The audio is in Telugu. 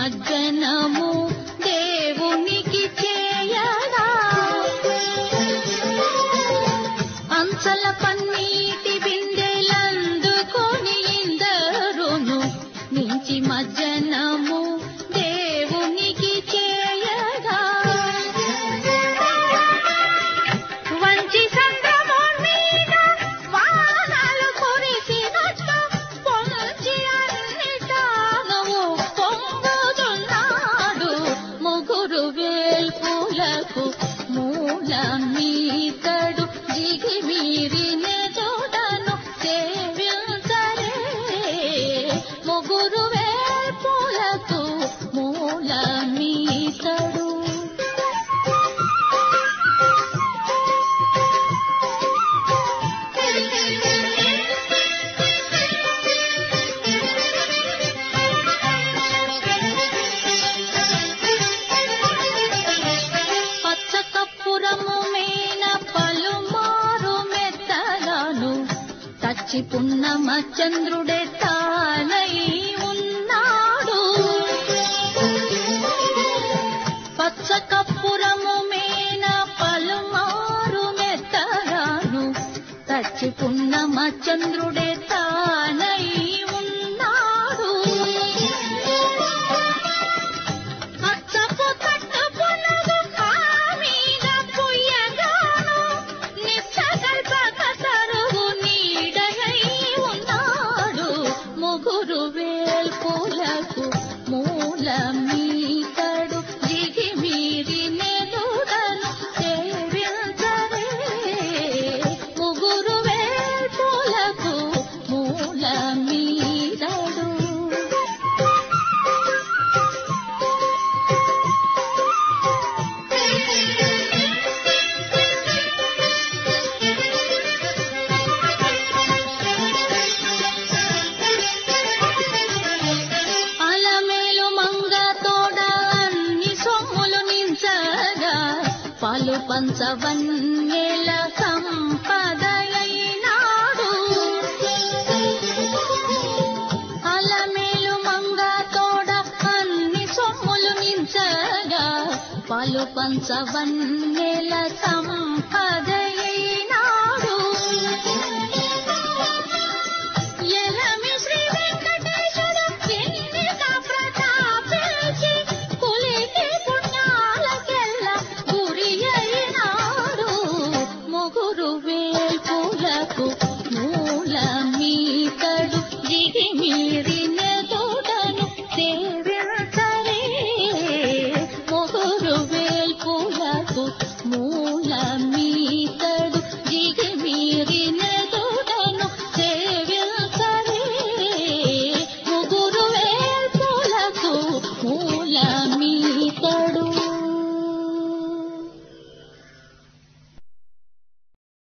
నిమజ్జనము దేవునికి చేయగా అంచల పన్నీటి బిందెలందుకొని ఇందరును మించి మజ్జనము దేవునికి చేయగా వంచి సంద్రము మీద వానలు కురిసినట్టు పొంచి అన్నిటాను పొంగుతున్నాడు ముగ్గురు వేల్పులకు మూలమీతడు జిగిమీరి నెదుడను సేవించరే ముగ్గురు వేల్పులకు మూలమీతడు పచ్చ కప్పురము మేన పలుమారు మెత్తగాను తచ్చి పున్నమ చంద్రుడే తానై ఉన్నాడు పచ్చ కప్పురము మేన పలుమారు మెత్తగాను తచ్చి పున్నమ చంద్రుడే తానై ఉన్నాడు అచ్చపు తట్టు పునగు కామీద పుయ్యగాను నిస్సకల్పక తరుగు నీడయై ఉన్నాడు ముగురు వేల్పులకు మూలమీతడు జిగిమీరి నెదుడను సేవించరే ముగురు వేల్పులకు మూలమీతడు అలమేలు మంగ తోడ అన్ని సొమ్ములు నించగా పాలు పంచవన్యేల సంపదలైనాడు అలమేలు మంగ తోడ అన్ని సొమ్ములు నించగా పాలు పంచవన్యేల సంపదలైనాడు ఎలమి శ్రీ వెంకటేశ్వర ఎన్నిక ప్రతాపించి కులికి పుణ్యాలకెల్ల గురి అయినాడు ముగురు వేల్పులకు మూలమీతడు దిగిమీరి